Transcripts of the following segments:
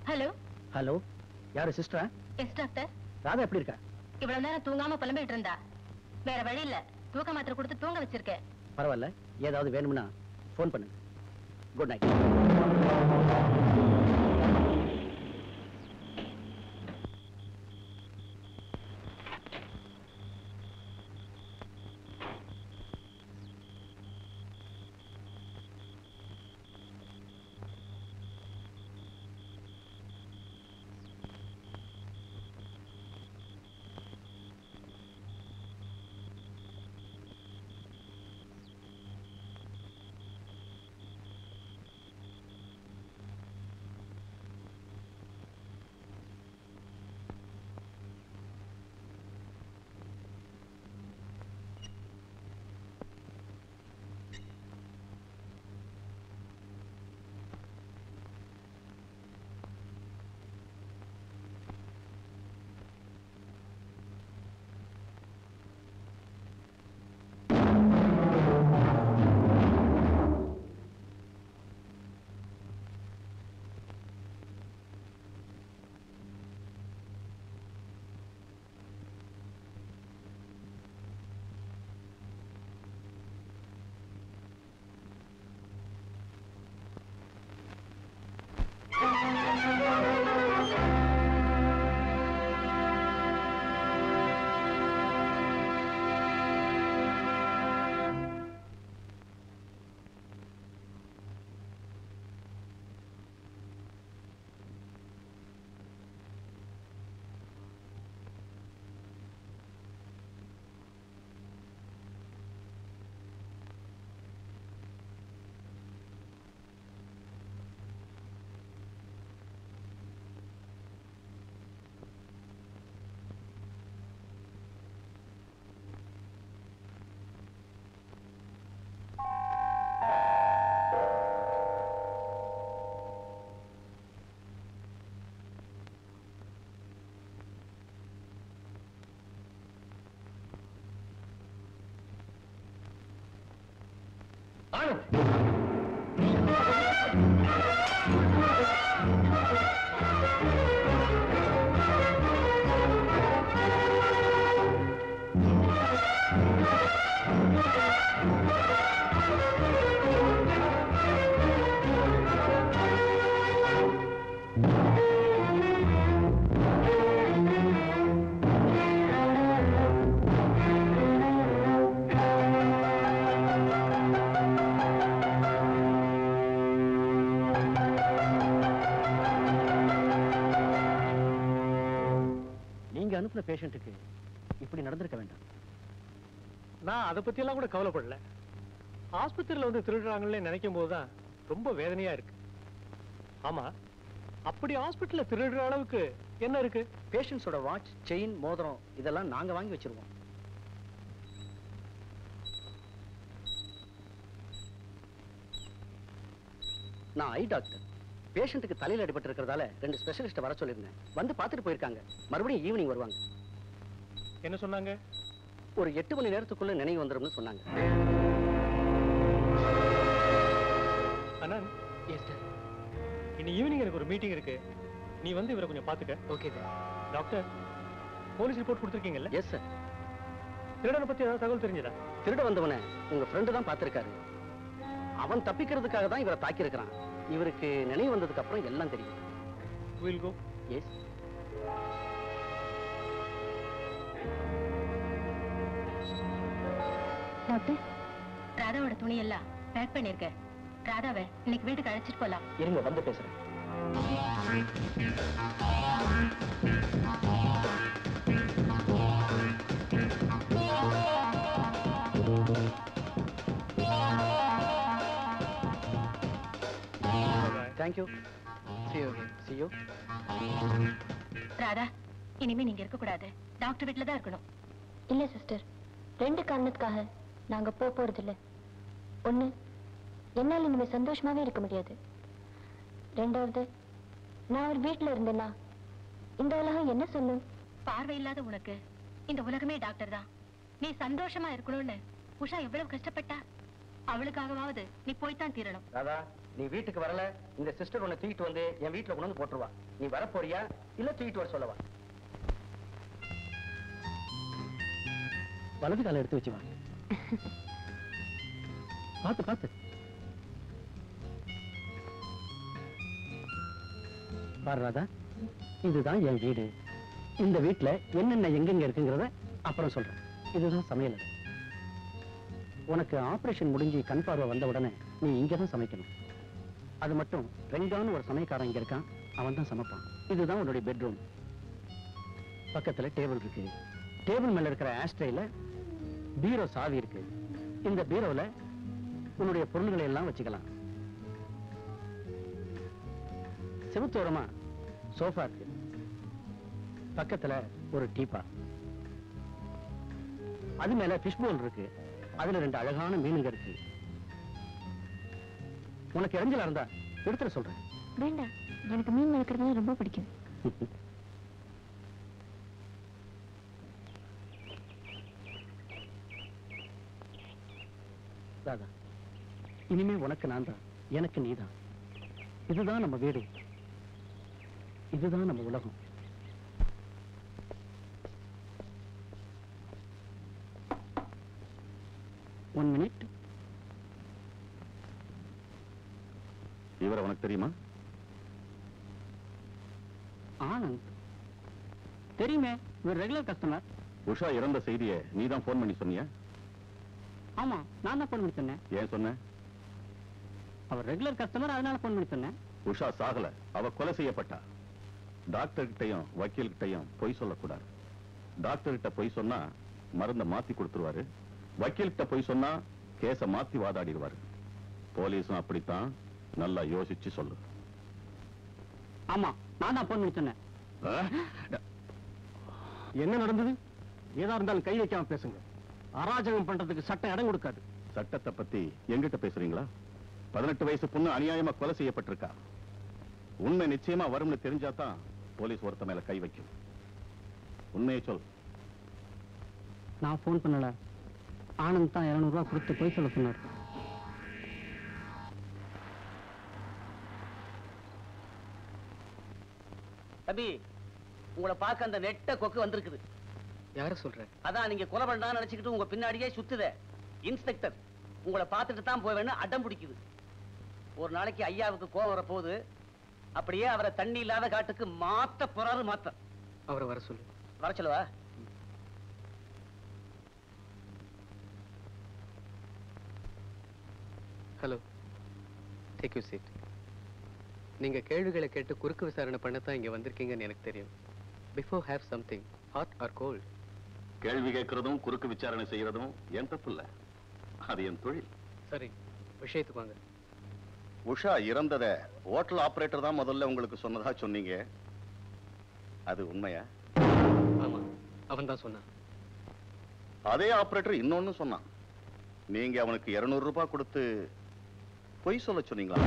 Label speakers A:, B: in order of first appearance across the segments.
A: Hello
B: hello யாரு சிஸ்டரா
A: yes doctor
B: Radha எப்படி இருக்கா
A: இவ்வளவு நேரம் தூங்காம புலம்பிட்டு இருந்தா வேற வழி இல்ல தூக்க மாத்திரை கொடுத்து தூங்க வச்சிருக்கேன்
B: பரவாயில்ல ஏதாவது வேணும்னா ஃபோன் பண்ணு குட் நைட் நீங்க அனுப்புன பேஷண்ட்டுக்கு இப்படி நடந்திருக்க வேண்டாம்
C: நான் அதை பத்தி எல்லாம் கூட கவலைப்படல ஆஸ்பத்திரியில வந்து திருடுறாங்களே நினைக்கும் போதுதான் ரொம்ப வேதனையா இருக்கு ஆமா அப்படி ஹாஸ்பிட்டல்ல திருடுற அளவுக்கு என்ன இருக்கு
B: பேஷண்ட்ஸோட வாட்ச் செயின் மோதிரம் இதெல்லாம் நாங்க வாங்கி வச்சிருவோம் நான் ஐ டாக்டர் பேஷண்ட்டுக்கு தலையில அடிபட்டு இருக்கிறதால ரெண்டு ஸ்பெஷலிஸ்ட் வர சொல்லியிருந்தேன் வந்து பார்த்துட்டு போயிருக்காங்க மறுபடியும் ஈவினிங் வருவாங்க
C: என்ன சொன்னாங்க
B: ஒரு எட்டு மணி நேரத்துக்குள்ள நினைவு வந்துரும்னு சொன்னாங்க
C: அனந்த் இன்னி ஈவினிங் எனக்கு ஒரு மீட்டிங் இருக்கு நீ வந்து இவரை கொஞ்சம் பாத்துக்க
B: ஓகே
C: டாக்டர் போலீஸ் ரிப்போர்ட் கொடுத்துருக்கீங்கல்ல
B: எஸ் சார்
C: திருடனை பத்தி ஏதாவது தகவல் தெரிஞ்சதா
B: திருட வந்தவனை உங்க ஃப்ரெண்டு தான் பார்த்திருக்காரு அவன் தப்பிக்கிறதுக்காக தான் இவரை தாக்கியிருக்கிறான் இவருக்கு நினைவு வந்ததுக்கு அப்புறம் எல்லாம் தெரியும்
C: வில் கோ
B: எஸ்
A: டாக்டர் ராதாவோட துணி எல்லாம் பேக் பண்ணிருக்கேன் ராதாவை இன்னைக்கு வீட்டுக்கு அழைச்சிட்டு போலாம்
B: இருங்க வந்து பேசுறேன் thank you see you see you
A: Radha இனிமே நீங்க இருக்க கூடாது டாக்டர் வீட்டுல தான் இருக்கணும்
D: இல்ல சிஸ்டர் ரெண்டு காரணத்துக்காக நாங்க போக போறது இல்ல ஒண்ணு என்னால இனிமே சந்தோஷமாவே இருக்க முடியாது ரெண்டாவது நான் அவர் வீட்டுல இருந்தேன்னா இந்த உலகம் என்ன சொல்லும்
A: பார்வை இல்லாத உனக்கு இந்த உலகமே டாக்டர் தான் நீ சந்தோஷமா இருக்கணும்னு உஷா எவ்வளவு கஷ்டப்பட்டா அவளுக்காகவாவது நீ போய்த்தான் தீரணும்
B: ராதா நீ வீட்டுக்கு வரல இந்த சிஸ்டர் உன்னை தூக்கிட்டு வந்து என் வீட்டுல கொண்டு வந்து போட்டுருவா நீ வர போறியா இல்ல தூக்கிட்டு வர சொல்லவா வலது காலை எடுத்து வச்சு வா பார்த்து பார்த்து பாரு ராதா இதுதான் என் வீடு இந்த வீட்டுல என்னென்ன எங்கெங்க இருக்குங்கிறத அப்புறம் சொல்றேன் இதுதான் சமையல் அறை. உனக்கு ஆபரேஷன் முடிஞ்சு கண் பார்வை வந்த உடனே நீ இங்க தான் சமைக்கணும் அது மட்டும் ரெங்கான்னு ஒரு சமையக்காரன் இங்க இருக்கான் அவன் தான் சமைப்பான் இதுதான் உன்னுடைய பெட்ரூம் பக்கத்துல டேபிள் இருக்கு டேபிள் மேல இருக்கிற ஆஸ்ட்ரேல பீரோ சாவி இருக்கு இந்த பீரோல உன்னுடைய பொருள்களை எல்லாம் வச்சுக்கலாம் செவுத்தோரமா சோஃபா இருக்கு பக்கத்துல ஒரு டீப்பா அது மேல ஃபிஷ் போல் இருக்கு அதுல ரெண்டு அழகான மீனுங்க இருக்கு உனக்கு இறஞ்சலா இருந்தா எடுத்துட சொல்றேன்
D: வேண்டாம் எனக்கு மீன் வளர்க்குறதுலாம் ரொம்ப பிடிக்கும்
B: ராதா இனிமே உனக்கு நான் தான் எனக்கு நீதான் இதுதான் நம்ம வீடு இதுதான் நம்ம உலகம் ஒன் மினிட்
E: இவரை உனக்கு தெரியுமா
B: ஆனந்த் தெரியுமே இவர் ரெகுலர் கஸ்டமர்
E: உஷா இறந்த செய்தியை நீ தான் ஃபோன் பண்ணி சொன்னியா
B: ஆமா நான் தான் ஃபோன் பண்ணி சொன்னேன்
E: ஏன் சொன்ன
B: அவர் ரெகுலர் கஸ்டமர் அதனால ஃபோன் பண்ணி சொன்னேன்
E: உஷா சாகல அவ கொலை செய்யப்பட்டா டாக்டர் கிட்டையும் வக்கீல் கிட்டையும் பொய் சொல்லக்கூடாது டாக்டர் கிட்ட பொய் சொன்னா மருந்த மாத்தி கொடுத்துருவாரு வக்கீல் கிட்ட பொய் சொன்னா கேஸ மாத்தி வாதாடிடுவாரு போலீஸும் அப்படித்தான் நல்லா யோசிச்சு சொல்லு
B: ஆமா நான் தான் ஃபோன் பண்ணி சொன்னேன்
E: ஆ?
B: என்ன நடந்தது ஏதா இருந்தாலும் கை வைக்காம பேசுங்க அராஜகம் பண்றதுக்கு சட்டம் இடம் கொடுக்காது
E: சட்டத்தை பத்தி எங்கிட்ட பேசுறீங்களா பதினெட்டு வயசு பொண்ணு அநியாயமா கொலை செய்யப்பட்டிருக்கா உண்மை நிச்சயமா வரும்னு தெரிஞ்சாதான் போலீஸ் ஒருத்த மேல கை வைக்கும் உண்மையை சொல்
B: நான் ஃபோன் பண்ணல ஆனந்த் தான் இருநூறு ரூபாய் கொடுத்து போய் சொல்ல சொன்னார் தம்பி உங்களை பார்க்க அந்த நெட்ட கொக்கு வந்திருக்குது
C: யார சொல்ற
B: அதான் நீங்க கொலை பண்ணா நினைச்சுக்கிட்டு உங்க பின்னாடியே சுத்துதே இன்ஸ்பெக்டர் உங்களை பார்த்துட்டு தான் போவேன்னு அடம் பிடிக்குது ஒரு நாளைக்கு ஐயாவுக்கு கோவம் வரப்போகுது அப்படியே அவரை தண்ணி இல்லாத காட்டுக்கு மாத்த போறாரு மாத்த
C: அவரை வர சொல்லு
B: வர சொல்லவா
F: ஹலோ டேக் யூ சீட் நீங்க கேள்விகளை கேட்டு குறுக்கு விசாரணை பண்ணத்தான் இங்க வந்திருக்கீங்கன்னு எனக்கு தெரியும் before have something hot or cold
E: கேள்வி கேட்கறதும் குறுக்கு விசாரணை செய்யறதும் என் தப்பு இல்ல அது என் தொழில்
F: சரி விஷயத்துக்கு வாங்க
E: உஷா இறந்தத ஹோட்டல் ஆபரேட்டர் தான் முதல்ல உங்களுக்கு சொன்னதா சொன்னீங்க அது உண்மையா
F: ஆமா அவன் தான் சொன்னான்
E: அதே ஆபரேட்டர் இன்னொன்னு சொன்னான் நீங்க அவனுக்கு 200 ரூபாய் கொடுத்து பொய் சொல்ல சொன்னீங்களா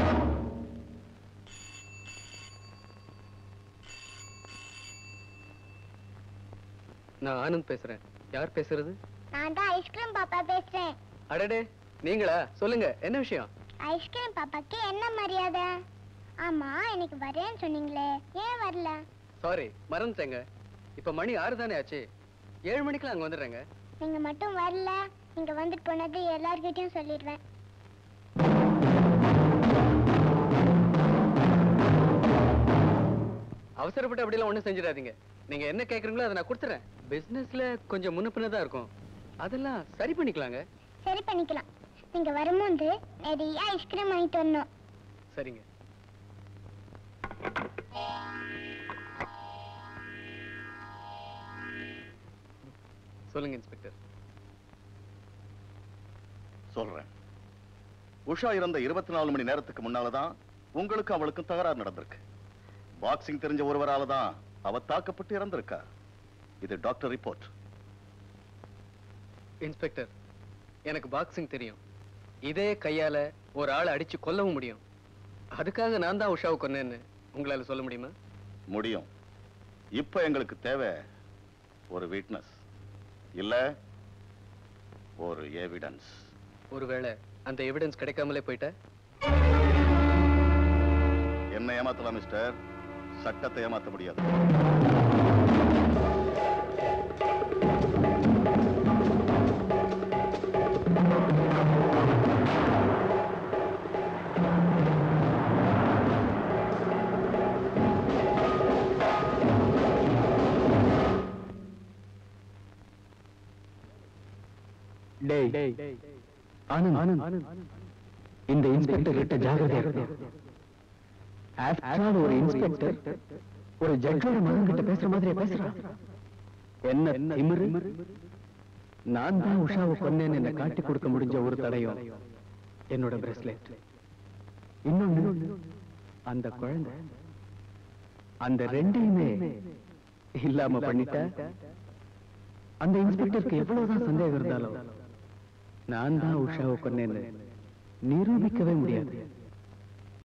F: நான் ஆனந்த் பேசுறேன் யார் பேசுறது
G: நான் தான் ஐஸ்கிரீம் பாப்பா பேசுறேன்
F: அடடே நீங்களா சொல்லுங்க என்ன விஷயம்
G: ஐஸ்கிரீம் பாப்பாக்கு என்ன மரியாதை ஆமா எனக்கு வரேன்னு சொன்னீங்களே ஏன் வரல
F: சாரி மறந்துட்டேங்க இப்ப மணி ஆறு தானே ஆச்சு ஏழு மணிக்கெல்லாம் அங்க வந்துடுறேங்க
G: நீங்க மட்டும் வரல நீங்க வந்துட்டு போனது எல்லார்கிட்டயும் சொல்லிடுவேன்
F: அவசரப்பட்டு அப்படியெல்லாம் ஒண்ணும் செஞ்சிடாதீங்க நீங்க என்ன கேக்குறீங்களோ அதை நான் கொடுத்துறேன் பிசினஸ்ல கொஞ்சம் முன்ன பின்ன தான் இருக்கும் அதெல்லாம் சரி பண்ணிக்கலாங்க
G: சரி பண்ணிக்கலாம் நீங்க வரும்போது நிறைய ஐஸ்கிரீம் வாங்கிட்டு வரணும்
F: சரிங்க சொல்லுங்க இன்ஸ்பெக்டர்
E: சொல்றேன் உஷா இறந்த இருபத்தி நாலு மணி நேரத்துக்கு முன்னாலதான் உங்களுக்கு அவளுக்கும் தகராறு நடந்திருக்கு பாக்ஸிங் தெரிஞ்ச ஒருவரால தான் அவ தாக்கப்பட்டு இறந்திருக்கா இது டாக்டர் ரிப்போர்ட்
F: இன்ஸ்பெக்டர் எனக்கு பாக்ஸிங் தெரியும் இதே கையால ஒரு ஆளை அடிச்சு கொல்லவும் முடியும் அதுக்காக நான் தான் உஷாவை கொன்னேன்னு உங்களால சொல்ல முடியுமா
E: முடியும் இப்ப எங்களுக்கு தேவை ஒரு வீட்னஸ் இல்ல ஒரு எவிடன்ஸ்
F: ஒருவேளை அந்த எவிடன்ஸ் கிடைக்காமலே போயிட்ட
E: என்ன ஏமாத்தலாம் மிஸ்டர் சட்டத்தை ஏமாத்த முடியாது
B: டேய் ஆனந்த் ஆனந்த் இந்த இன்ஸ்பெக்டர் கிட்ட ஜாகிரதையா இருக்கணும் ஆஃப்டர் ஆல் ஒரு இன்ஸ்பெக்டர் ஒரு ஜட்ஜோட மகன் கிட்ட பேசுற மாதிரி பேசுறான் என்ன திமிரு நான் தான் உஷாவை கொன்னேன்னு என்ன காட்டி கொடுக்க முடிஞ்ச ஒரு தடையும் என்னோட பிரஸ்லெட் இன்னொன்னு அந்த குழந்தை அந்த ரெண்டையுமே இல்லாம பண்ணிட்ட அந்த இன்ஸ்பெக்டருக்கு எவ்வளவுதான் சந்தேகம் இருந்தாலும் நான் தான் உஷாவை கொன்னேன்னு நிரூபிக்கவே முடியாது